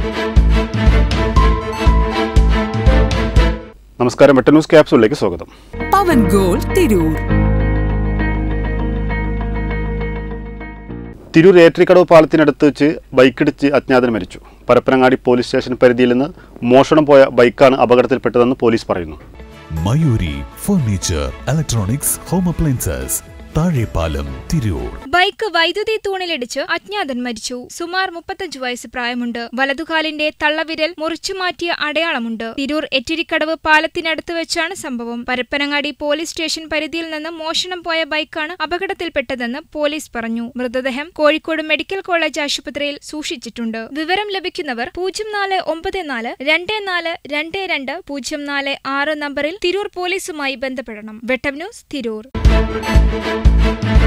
നമസ്കാരം വെട്ട ന്യൂസ് ക്യാപ്സൂളിലേക്ക് സ്വാഗതം പവൻ ഗോൾ തിരൂർ തിരൂർ ഏട്രിക്കടവ് പാലത്തിനടുത്ത് വെച്ച് ബൈക്കിടിച്ച് അജ്ഞാതൻ മരിച്ചു പരപ്പനങ്ങാടി പോലീസ് സ്റ്റേഷൻ പരിധിയിൽ നിന്ന് മോഷണം പോയ ബൈക്കാണ് അപകടത്തിൽപ്പെട്ടതെന്ന് പോലീസ് പറയുന്നു Mayuri furniture electronics home appliances Thazhepalam Tirur bike വൈദ്യുതി തൂണിലിടിച്ച് അജ്ഞാതൻ മരിച്ചു സുമാർ മുപ്പത്തഞ്ച് വയസ്സ് പ്രായമുണ്ട് വലതുകാലിന്റെ തള്ളവിരൽ മുറിച്ചുമാറ്റിയ അടയാളമുണ്ട് തിരൂർ എറ്റിരിക്കടവ് പാലത്തിനടുത്ത് വെച്ചാണ് സംഭവം പരപ്പനങ്ങാടി പോലീസ് സ്റ്റേഷൻ പരിധിയിൽ നിന്ന് മോഷണം പോയ ബൈക്കാണ് അപകടത്തിൽപ്പെട്ടതെന്ന് പോലീസ് പറഞ്ഞു മൃതദേഹം കോഴിക്കോട് മെഡിക്കൽ കോളേജ് ആശുപത്രിയിൽ സൂക്ഷിച്ചിട്ടുണ്ട് വിവരം ലഭിക്കുന്നവർ പൂജ്യം നാല് ഒമ്പത് നാല് രണ്ട് നാല് രണ്ട് രണ്ട് പൂജ്യം നാല് ആറ് നമ്പറിൽ തിരൂർ പോലീസുമായി ബന്ധപ്പെടണം വെട്ടം ന്യൂസ് തിരൂർ